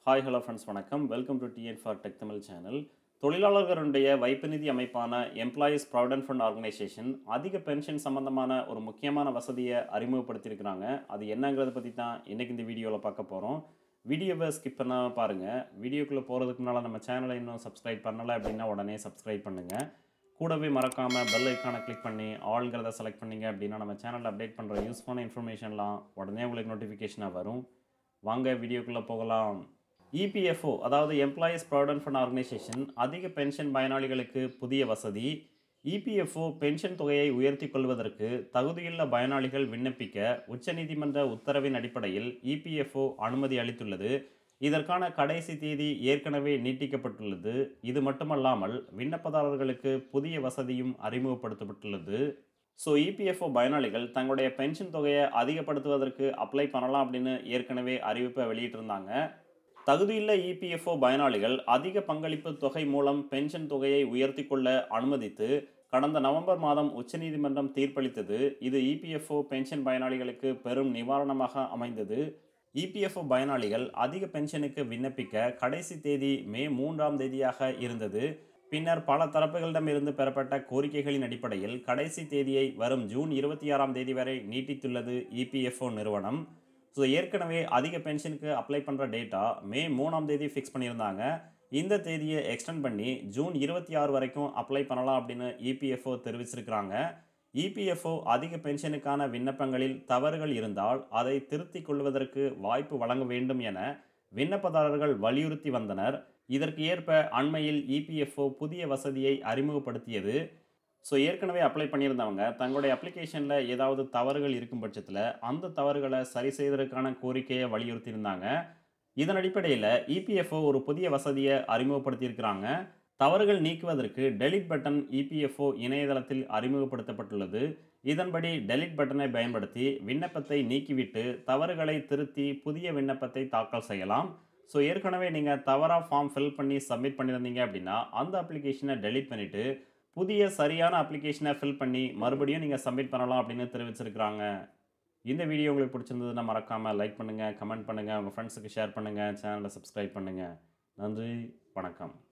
hi hello friends வணக்கம் welcome to TN for tech Tamil channel தொழிலாளர்களுடைய வைப்பு நிதி அமைப்பான எம்ப்ளாயீஸ் ப்ராவிடன்ட் ஃபண்ட் ஆர்கனைசேஷன் அதிக பென்ஷன் சம்பந்தமான ஒரு முக்கியமான வசதியை அறிமுகப்படுத்தியிருக்கிறாங்க அது என்னங்கிறத பற்றி தான் இன்றைக்கி இந்த வீடியோவில் பார்க்க போகிறோம் வீடியோவை ஸ்கிப் பண்ணாம பாருங்கள் வீடியோக்குள்ளே போகிறதுக்கு முன்னால் நம்ம சேனலை இன்னும் சப்ஸ்கிரைப் பண்ணலை அப்படின்னா உடனே சப்ஸ்கிரைப் பண்ணுங்கள் கூடவே மறக்காமல் பெல் ஐக்கானை கிளிக் பண்ணி ஆல்ங்கிறத செலக்ட் பண்ணீங்க அப்படின்னா நம்ம சேனலில் அப்டேட் பண்ணுற யூஸ்ஃபுல்லான இன்ஃபர்மேஷன்லாம் உடனே உங்களுக்கு நோட்டிஃபிகேஷனாக வரும் வாங்க வீடியோக்குள்ளே போகலாம் இபிஎஃப்ஓ அதாவது எம்ப்ளாயீஸ் ப்ராவிடன்ட் ஃபண்ட் ஆர்கனைசேஷன் அதிக பென்ஷன் பயனாளிகளுக்கு புதிய வசதி இபிஎஃப்ஓ பென்ஷன் தொகையை உயர்த்தி கொள்வதற்கு தகுதியுள்ள பயனாளிகள் விண்ணப்பிக்க உச்சநீதிமன்ற உத்தரவின் அடிப்படையில் இபிஎஃப்ஓ அனுமதி அளித்துள்ளது இதற்கான கடைசி தேதி ஏற்கனவே நீட்டிக்கப்பட்டுள்ளது இது மட்டுமல்லாமல் விண்ணப்பதாரர்களுக்கு புதிய வசதியும் அறிமுகப்படுத்தப்பட்டுள்ளது ஸோ இபிஎஃப்ஓ பயனாளிகள் தங்களுடைய பென்ஷன் தொகையை அதிகப்படுத்துவதற்கு அப்ளை பண்ணலாம் அப்படின்னு ஏற்கனவே அறிவிப்பை வெளியிட்டிருந்தாங்க தகுதியுள்ள இபிஎஃப்ஓ பயனாளிகள் அதிக பங்களிப்பு தொகை மூலம் பென்ஷன் தொகையை உயர்த்தி கொள்ள அனுமதித்து கடந்த நவம்பர் மாதம் உச்சநீதிமன்றம் தீர்ப்பளித்தது இது இபிஎஃப்ஓ பென்ஷன் பயனாளிகளுக்கு பெரும் நிவாரணமாக அமைந்தது இபிஎஃப்ஓ பயனாளிகள் அதிக பென்ஷனுக்கு விண்ணப்பிக்க கடைசி தேதி மே மூன்றாம் தேதியாக இருந்தது பின்னர் பல தரப்புகளிடமிருந்து பெறப்பட்ட கோரிக்கைகளின் அடிப்படையில் கடைசி தேதியை வரும் ஜூன் இருபத்தி ஆறாம் தேதி வரை நீட்டித்துள்ளது இபிஎஃப்ஓ நிறுவனம் ஸோ ஏற்கனவே அதிக பென்ஷனுக்கு அப்ளை பண்ணுற டேட்டா மே மூணாம் தேதி ஃபிக்ஸ் பண்ணியிருந்தாங்க இந்த தேதியை எக்ஸ்டெண்ட் பண்ணி ஜூன் இருபத்தி ஆறு வரைக்கும் அப்ளை பண்ணலாம் அப்படின்னு இபிஎஃப்ஓ தெரிவிச்சிருக்கிறாங்க இபிஎஃப்ஓ அதிக பென்ஷனுக்கான விண்ணப்பங்களில் தவறுகள் இருந்தால் அதை திருத்திக் கொள்வதற்கு வாய்ப்பு வழங்க வேண்டும் என விண்ணப்பதாரர்கள் வலியுறுத்தி வந்தனர் இதற்கு ஏற்ப அண்மையில் இபிஎஃப்ஓ புதிய வசதியை அறிமுகப்படுத்தியது ஸோ ஏற்கனவே அப்ளை பண்ணியிருந்தவங்க தங்களுடைய அப்ளிகேஷனில் ஏதாவது தவறுகள் இருக்கும் பட்சத்தில் அந்த தவறுகளை சரி செய்வதற்கான கோரிக்கையை வலியுறுத்தியிருந்தாங்க இதன் அடிப்படையில் இபிஎஃப்ஓ ஒரு புதிய வசதியை அறிமுகப்படுத்தியிருக்கிறாங்க தவறுகள் நீக்குவதற்கு டெலிட் பட்டன் இபிஎஃப்ஓ இணையதளத்தில் அறிமுகப்படுத்தப்பட்டுள்ளது இதன்படி டெலிட் பட்டனை பயன்படுத்தி விண்ணப்பத்தை நீக்கிவிட்டு தவறுகளை திருத்தி புதிய விண்ணப்பத்தை தாக்கல் செய்யலாம் ஸோ ஏற்கனவே நீங்கள் தவறாக ஃபார்ம் ஃபில் பண்ணி சப்மிட் பண்ணியிருந்தீங்க அப்படின்னா அந்த அப்ளிகேஷனை டெலிட் பண்ணிவிட்டு புதிய சரியான அப்ளிகேஷனை ஃபில் பண்ணி மறுபடியும் நீங்கள் சப்மிட் பண்ணலாம் அப்படின்னு தெரிவிச்சிருக்கிறாங்க இந்த வீடியோ உங்களுக்கு பிடிச்சிருந்ததுன்னா மறக்காமல் லைக் பண்ணுங்கள் கமெண்ட் பண்ணுங்கள் உங்கள் ஃப்ரெண்ட்ஸுக்கு ஷேர் பண்ணுங்கள் சேனலை சப்ஸ்கிரைப் பண்ணுங்கள் நன்றி வணக்கம்